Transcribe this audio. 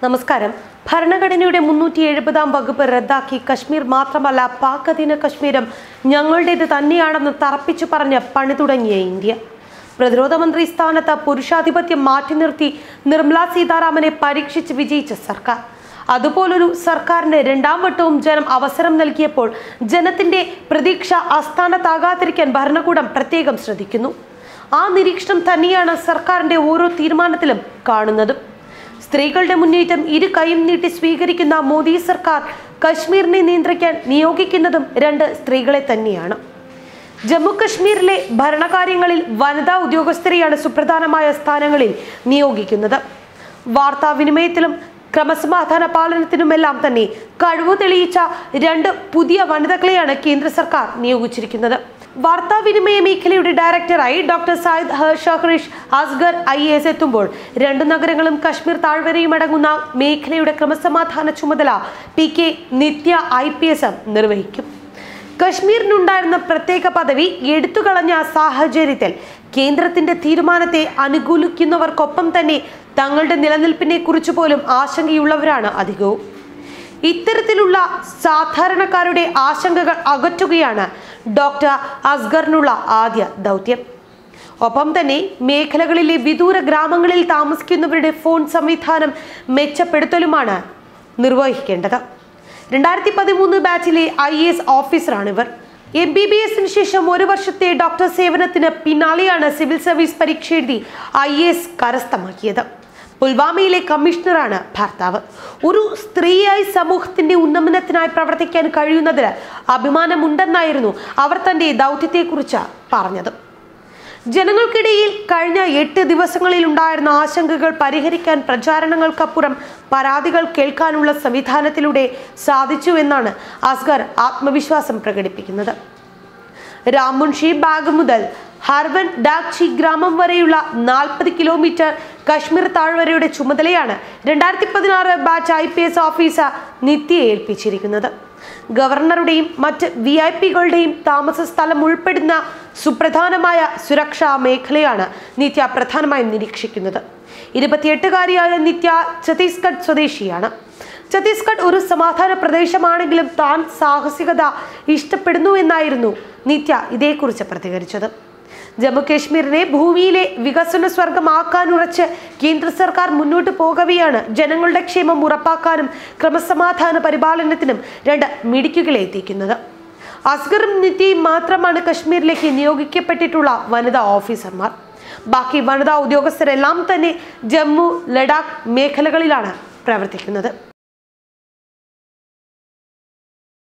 നമസ്കാരം ഭരണഘടനയുടെ മുന്നൂറ്റി എഴുപതാം വകുപ്പ് റദ്ദാക്കി കശ്മീർ മാത്രമല്ല പാക് അധീന കശ്മീരും ഞങ്ങളുടേത് തന്നെയാണെന്ന് തറപ്പിച്ചു പറഞ്ഞ് പണി തുടങ്ങിയ ഇന്ത്യ പ്രതിരോധ മന്ത്രി സ്ഥാനത്ത് പുരുഷാധിപത്യം മാറ്റി നിർത്തി നിർമ്മല സീതാരാമനെ പരീക്ഷിച്ച് വിജയിച്ച സർക്കാർ അതുപോലൊരു സർക്കാരിന് രണ്ടാം വട്ടവും ജനം അവസരം നൽകിയപ്പോൾ ജനത്തിന്റെ പ്രതീക്ഷ അസ്ഥാനത്താകാതിരിക്കാൻ ഭരണകൂടം പ്രത്യേകം ശ്രദ്ധിക്കുന്നു ആ നിരീക്ഷണം തന്നെയാണ് സർക്കാരിന്റെ ഓരോ തീരുമാനത്തിലും കാണുന്നതും സ്ത്രീകളുടെ മുന്നേറ്റം ഇരു കൈയും നീട്ടി സ്വീകരിക്കുന്ന മോദി സർക്കാർ കശ്മീരിനെ നിയന്ത്രിക്കാൻ നിയോഗിക്കുന്നതും രണ്ട് സ്ത്രീകളെ തന്നെയാണ് ജമ്മു കശ്മീരിലെ ഭരണകാര്യങ്ങളിൽ വനിതാ ഉദ്യോഗസ്ഥരെയാണ് സുപ്രധാനമായ സ്ഥാനങ്ങളിൽ നിയോഗിക്കുന്നത് വാർത്താവിനിമയത്തിലും ക്രമസമാധാന പാലനത്തിനുമെല്ലാം തന്നെ കഴിവ് തെളിയിച്ച രണ്ട് പുതിയ വനിതകളെയാണ് കേന്ദ്ര സർക്കാർ നിയോഗിച്ചിരിക്കുന്നത് വാർത്താവിനിമയ മേഖലയുടെ ഡയറക്ടറായി doctor Sayed Shahrish Asghar I S എത്തുമ്പോൾ രണ്ടു നഗരങ്ങളും കശ്മീർ താഴ്വരയും അടങ്ങുന്ന മേഖലയുടെ ക്രമസമാധാന ചുമതല P K Nithya I P S നിർവഹിക്കും കശ്മീരിനുണ്ടായിരുന്ന പ്രത്യേക പദവി എടുത്തുകളഞ്ഞ സാഹചര്യത്തിൽ കേന്ദ്രത്തിന്റെ തീരുമാനത്തെ അനുകൂലിക്കുന്നവർക്കൊപ്പം തന്നെ തങ്ങളുടെ നിലനിൽപ്പിനെ കുറിച്ച് പോലും ആശങ്കയുള്ളവരാണ് അധികവും ഇത്തരത്തിലുള്ള സാധാരണക്കാരുടെ ആശങ്കകൾ അകറ്റുകയാണ് ഡോക്ടർ അസ്ഗറിനുള്ള ആദ്യ ദൗത്യം ഒപ്പം തന്നെ മേഖലകളിലെ വിദൂര ഗ്രാമങ്ങളിൽ താമസിക്കുന്നവരുടെ ഫോൺ സംവിധാനം മെച്ചപ്പെടുത്തലുമാണ് നിർവഹിക്കേണ്ടത് രണ്ടായിരത്തി പതിമൂന്ന് ബാച്ചിലെ ഐ എസ് ഓഫീസറാണിവർ എം ബി ബി എസിന് ശേഷം ഒരു വർഷത്തെ ഡോക്ടർ സേവനത്തിന് പിന്നാലെയാണ് സിവിൽ സർവീസ് പരീക്ഷ എഴുതി ഐ എസ് കരസ്ഥമാക്കിയത് പുൽവാമയിലെ കമ്മീഷണറാണ് ഭർത്താവ് ഒരു സ്ത്രീയായി സമൂഹത്തിന്റെ ഉന്നമനത്തിനായി പ്രവർത്തിക്കാൻ കഴിയുന്നതിൽ അഭിമാനമുണ്ടെന്നായിരുന്നു അവർ തന്റെ ദൗത്യത്തെക്കുറിച്ച് പറഞ്ഞത് ജനങ്ങൾക്കിടയിൽ കഴിഞ്ഞ എട്ട് ദിവസങ്ങളിൽ ഉണ്ടായിരുന്ന ആശങ്കകൾ പരിഹരിക്കാൻ പ്രചാരണങ്ങൾക്കപ്പുറം പരാതികൾ കേൾക്കാനുള്ള സംവിധാനത്തിലൂടെ സാധിച്ചുവെന്നാണ് അസ്ഗർ ആത്മവിശ്വാസം പ്രകടിപ്പിക്കുന്നത് രാമുൻഷി ബാഗ് മുതൽ ഹർവൻ ഡാക്ചി ഗ്രാമം വരെയുള്ള നാൽപ്പത് കിലോമീറ്റർ കശ്മീർ താഴ്വരയുടെ ചുമതലയാണ് രണ്ടായിരത്തി പതിനാറ് batch I P S officer നിത്യയെ ഏൽപ്പിച്ചിരിക്കുന്നത് ഗവർണറുടെയും മറ്റ് വി ഐ പികളുടെയും താമസ സ്ഥലം ഉൾപ്പെടുന്ന സുപ്രധാനമായ സുരക്ഷാ മേഖലയാണ് നിത്യ പ്രധാനമായും നിരീക്ഷിക്കുന്നത് ഇരുപത്തിയെട്ടുകാരിയായ നിത്യ ഛത്തീസ്ഗഡ് സ്വദേശിയാണ് ഛത്തീസ്ഗഡ് ഒരു സമാധാന പ്രദേശമാണെങ്കിലും താൻ സാഹസികത ഇഷ്ടപ്പെടുന്നു എന്നായിരുന്നു നിത്യ ഇതേക്കുറിച്ച് പ്രതികരിച്ചത് ജമ്മു കാശ്മീരിനെ ഭൂമിയിലെ വികസന സ്വർഗമാക്കാനുറച്ച് കേന്ദ്ര സർക്കാർ മുന്നോട്ട് പോകവെയാണ് ജനങ്ങളുടെ ക്ഷേമം ഉറപ്പാക്കാനും ക്രമസമാധാന പരിപാലനത്തിനും രണ്ട് മിടിക്കുകളെ എത്തിക്കുന്നത് അസ്ഗറും നിത്യയും മാത്രമാണ് കശ്മീരിലേക്ക് നിയോഗിക്കപ്പെട്ടിട്ടുള്ള വനിതാ ഓഫീസർമാർ ബാക്കി വനിതാ ഉദ്യോഗസ്ഥരെല്ലാം തന്നെ ജമ്മു ലഡാക്ക് മേഖലകളിലാണ് പ്രവർത്തിക്കുന്നത്